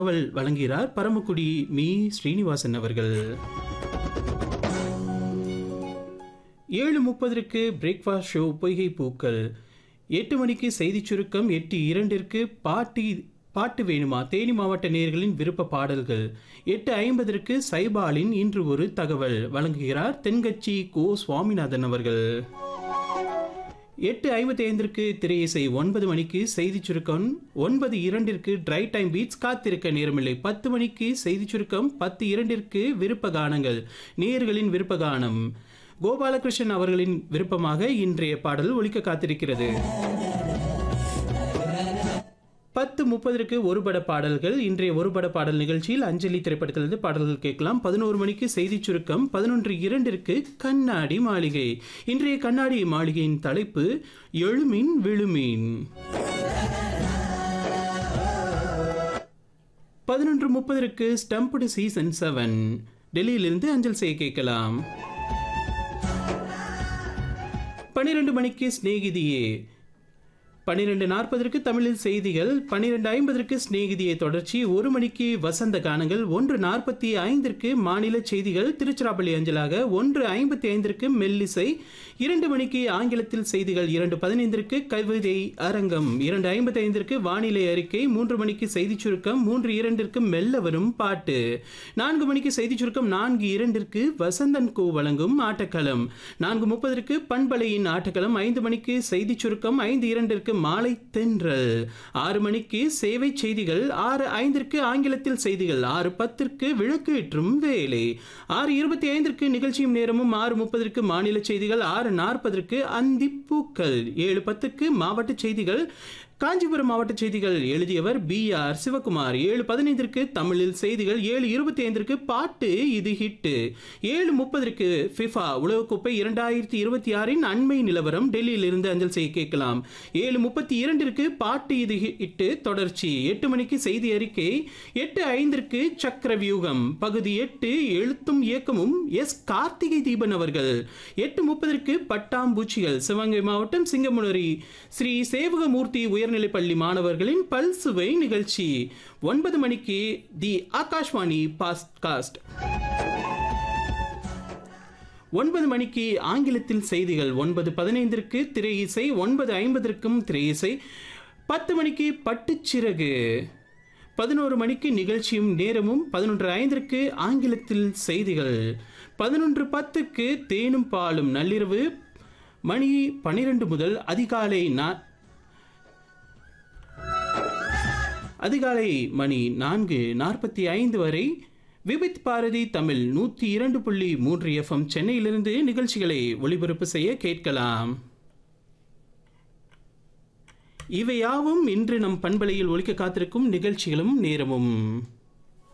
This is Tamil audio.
தகவல் வழங்குகிறார் பரமக்குடி மீ ஸ்ரீனிவாசன் அவர்கள் ஏழு முப்பதற்கு பிரேக்ஃபாஸ்ட் ஷோ பொய்கை பூக்கள் எட்டு மணிக்கு செய்திச் சுருக்கம் எட்டு இரண்டிற்கு பாட்டி பாட்டு வேணுமா தேனி மாவட்ட நேயர்களின் விருப்ப பாடல்கள் எட்டு ஐம்பதற்கு சைபாலின் இன்று ஒரு தகவல் வழங்குகிறார் தென்கட்சி கோ சுவாமிநாதன் அவர்கள் எட்டு ஐம்பத்தி ஐந்திற்கு திரையிசை ஒன்பது மணிக்கு செய்திச் சுருக்கம் ஒன்பது இரண்டிற்கு ட்ரை டைம் பீட்ஸ் காத்திருக்க நேரமில்லை பத்து மணிக்கு செய்திச் சுருக்கம் பத்து இரண்டிற்கு விருப்ப கானங்கள் நேயர்களின் விருப்ப கானம் கோபாலகிருஷ்ணன் அவர்களின் விருப்பமாக இன்றைய பாடல் ஒலிக்க காத்திருக்கிறது பத்து முப்பதற்கு ஒருபட பாடல்கள் இன்றைய ஒருபட பாடல் நிகழ்ச்சியில் அஞ்சலி திரைப்படத்திலிருந்து பாடல்கள் கேட்கலாம் பதினோரு மணிக்கு செய்திச் சுருக்கம் பதினொன்று இரண்டிற்கு கண்ணாடி மாளிகை இன்றைய கண்ணாடி மாளிகையின் தலைப்பு எழுமின் விழுமீன் பதினொன்று முப்பதற்கு ஸ்டம்புடு சீசன் செவன் டெல்லியிலிருந்து அஞ்சல் செய்ய கேட்கலாம் பன்னிரண்டு மணிக்கு சிநேகிதியே பன்னிரெண்டு நாற்பதற்கு தமிழில் செய்திகள் பன்னிரெண்டு ஐம்பதற்கு சிநேகிதியை தொடர்ச்சி ஒரு மணிக்கு வசந்த கானங்கள் ஒன்று நாற்பத்தி ஐந்திற்கு மாநில செய்திகள் திருச்சிராப்பள்ளி அஞ்சலாக ஒன்று ஐம்பத்தி ஐந்திற்கு மெல்லிசை இரண்டு மணிக்கு ஆங்கிலத்தில் செய்திகள் இரண்டு பதினைந்திற்கு கவிதை அரங்கம் இரண்டு ஐம்பத்தி ஐந்திற்கு வானிலை அறிக்கை மூன்று மணிக்கு செய்திச் சுருக்கம் மூன்று இரண்டிற்கு மெல்ல வரும் பாட்டு நான்கு மணிக்கு செய்திச் சுருக்கம் நான்கு இரண்டிற்கு வசந்தன் கோ வழங்கும் ஆட்டக்களம் நான்கு முப்பதற்கு பண்பலையின் ஆட்டக்களம் ஐந்து மணிக்கு செய்திச் சுருக்கம் ஐந்து இரண்டிற்கு மாலை தென்றல் ஆறு மணிக்கு சேவை செய்திகள் ஆறு ஐந்திற்கு ஆங்கிலத்தில் செய்திகள் ஆறு பத்திற்கு விளக்கு ஏற்றும் வேலை ஆறு இருபத்தி ஐந்திற்கு நிகழ்ச்சியும் நேரமும் ஆறு முப்பதற்கு மாநில செய்திகள் ஆறு நாற்பதற்கு அந்திப்பூக்கள் ஏழு பத்துக்கு மாவட்ட செய்திகள் காஞ்சிபுரம் மாவட்ட செய்திகள் எழுதியவர் பி ஆர் சிவகுமார் ஏழு பதினைந்திற்கு தமிழில் செய்திகள் ஏழு இருபத்தி ஐந்திற்கு பாட்டு இது ஹிட்டு ஏழு முப்பதற்கு ஃபிஃபா உலகக்கோப்பை இரண்டாயிரத்தி இருபத்தி ஆறின் அண்மை நிலவரம் டெல்லியிலிருந்து அஞ்சல் செய்ய கேட்கலாம் ஏழு முப்பத்தி இரண்டிற்கு பாட்டு இது ஹிட்டு தொடர்ச்சி எட்டு மணிக்கு செய்தி அறிக்கை எட்டு ஐந்திற்கு சக்கர வியூகம் பகுதி எட்டு எழுத்தும் இயக்கமும் எஸ் கார்த்திகை தீபன் அவர்கள் எட்டு முப்பதற்கு பட்டாம்பூச்சிகள் சிவகங்கை மாவட்டம் சிங்கமுனரி ஸ்ரீ சேவகமூர்த்தி உயர்நிலைப் பள்ளி மாணவர்களின் பல்சுவை நிகழ்ச்சி ஒன்பது மணிக்கு தி ஆகாஷ்வாணி பாஸ்காஸ்ட் ஒன்பது மணிக்கு ஆங்கிலத்தில் செய்திகள் ஒன்பது பதினைந்திற்கு திரை இசை ஒன்பது ஐம்பதற்கும் திரை இசை பத்து மணிக்கு பட்டுச்சிறகு பதினோரு மணிக்கு நிகழ்ச்சியும் நேரமும் பதினொன்று ஐந்திற்கு ஆங்கிலத்தில் செய்திகள் பதினொன்று பத்துக்கு தேனும் பாலும் நள்ளிரவு மணி பனிரெண்டு முதல் அதிகாலை நா அதிகாலை மணி நான்கு நாற்பத்தி ஐந்து வரை விபித் பாரதி தமிழ் நூற்றி இரண்டு புள்ளி மூன்று எஃப்எம் சென்னையிலிருந்து நிகழ்ச்சிகளை ஒளிபரப்பு செய்ய கேட்கலாம் இவையாவும் இன்று நம் பண்பலையில் ஒழிக்க காத்திருக்கும் நிகழ்ச்சிகளும் நேரமும்